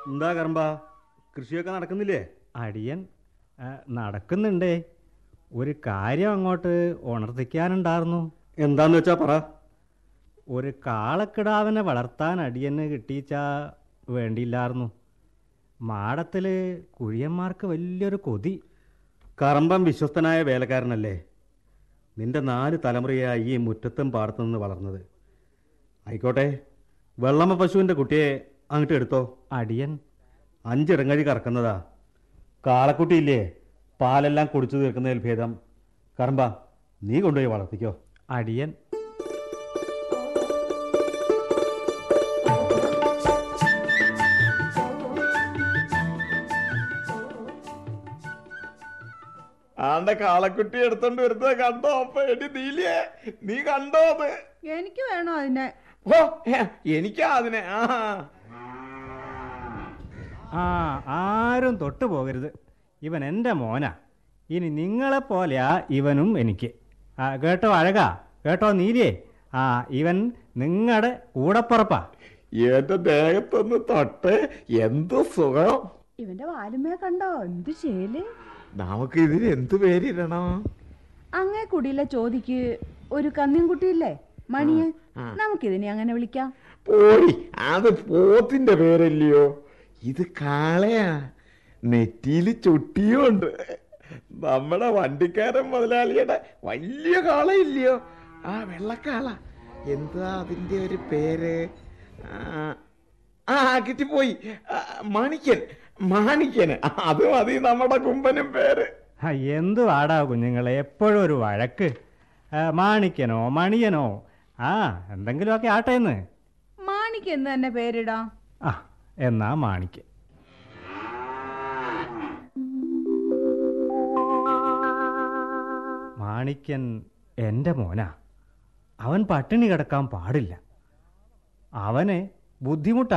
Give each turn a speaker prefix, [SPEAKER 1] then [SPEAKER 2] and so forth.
[SPEAKER 1] എന്താ കറമ്പ കൃഷിയൊക്കെ നടക്കുന്നില്ലേ
[SPEAKER 2] അടിയൻ ആ, നടക്കുന്നുണ്ടേ ഒരു കാര്യം അങ്ങോട്ട് ഉണർത്തിക്കാനുണ്ടായിരുന്നു
[SPEAKER 1] എന്താന്ന് വെച്ചാ പറ
[SPEAKER 2] ഒരു കാളക്കിടാവിനെ വളർത്താൻ അടിയന് കിട്ടിയിച്ചാ വേണ്ടിയില്ലായിരുന്നു മാടത്തിൽ കുഴിയന്മാർക്ക് വലിയൊരു കൊതി
[SPEAKER 1] കറമ്പൻ വിശ്വസ്തനായ വേലക്കാരനല്ലേ നിന്റെ നാല് തലമുറയായി ഈ മുറ്റത്തും പാടത്തു നിന്ന് വളർന്നത് ആയിക്കോട്ടെ വെള്ളമ്മ പശുവിൻ്റെ കുട്ടിയെ അങ്ങോട്ട് എടുത്തോ
[SPEAKER 2] അടിയൻ
[SPEAKER 1] അഞ്ചിടങ്ങഴി കറക്കുന്നതാ കാളക്കുട്ടിയില്ലേ പാലെല്ലാം കുടിച്ചു തീർക്കുന്നതിൽ ഭേദം കറമ്പ നീ കൊണ്ടുപോയി വളർത്തിക്കോ
[SPEAKER 2] അടിയൻ
[SPEAKER 3] ആണ്ട കാളക്കുട്ടി എടുത്തോണ്ട് വരുന്നത് കണ്ടോ അപ്പൊ എടി നീലിയേ നീ കണ്ടോ അത്
[SPEAKER 4] എനിക്ക് വേണോ അതിനെ
[SPEAKER 3] ഓ എനിക്കാ അതിനെ ആ
[SPEAKER 2] ആ ആരും തൊട്ടു പോകരുത് ഇവൻ എൻ്റെ മോനാ ഇനി നിങ്ങളെപ്പോലെയാ ഇവനും എനിക്ക് ആ കേട്ടോ അഴകാ കേട്ടോ നീലിയേ ആ ഇവൻ നിങ്ങളുടെ കൂടപ്പുറപ്പാ
[SPEAKER 3] എന്റെ ദേഹത്തൊന്ന് തൊട്ട് എന്ത് സുഖം
[SPEAKER 4] ഇവന്റെ വാലുമേ കണ്ടോ എന്ത് ചേല്
[SPEAKER 3] നമുക്ക് ഇതിന് എന്ത് പേരിടണം
[SPEAKER 4] അങ്ങേ കുടിയിലെ ചോദിക്ക് ഒരു കന്നിൻകുട്ടിയില്ലേ മണിയെ
[SPEAKER 3] ആ.
[SPEAKER 4] നമുക്കിതിനെ അങ്ങനെ വിളിക്കാം
[SPEAKER 3] പോയി അത് പോത്തിന്റെ പേരല്ലയോ ഇത് കാളയാ നെറ്റിയിൽ ചുട്ടിയുണ്ട് നമ്മുടെ വണ്ടിക്കാരൻ മുതലാളിയുടെ വലിയ കാളയില്ലയോ ആ വെള്ളക്കാള എന്താ അതിന്റെ ഒരു പേര് ആ, ആ കിട്ടിപ്പോയി ആ, മാണിക്യൻ മാണിക്യന് അത് മതി നമ്മുടെ കുമ്പനും പേര്
[SPEAKER 2] ആ, എന്തു വാടാ കുഞ്ഞുങ്ങളെ എപ്പോഴും ഒരു വഴക്ക് ആ, മാണിക്കനോ മണിയനോ ആ എന്തെങ്കിലുമൊക്കെ ആട്ടെ എന്ന്
[SPEAKER 4] മാണിക്ക് എന്ന് തന്നെ പേരിടാം
[SPEAKER 2] ആ എന്നാ മാണിക്കൻ മാണിക്കൻ എൻ്റെ മോനാ അവൻ പട്ടിണി കിടക്കാൻ പാടില്ല അവനെ ബുദ്ധിമുട്ട്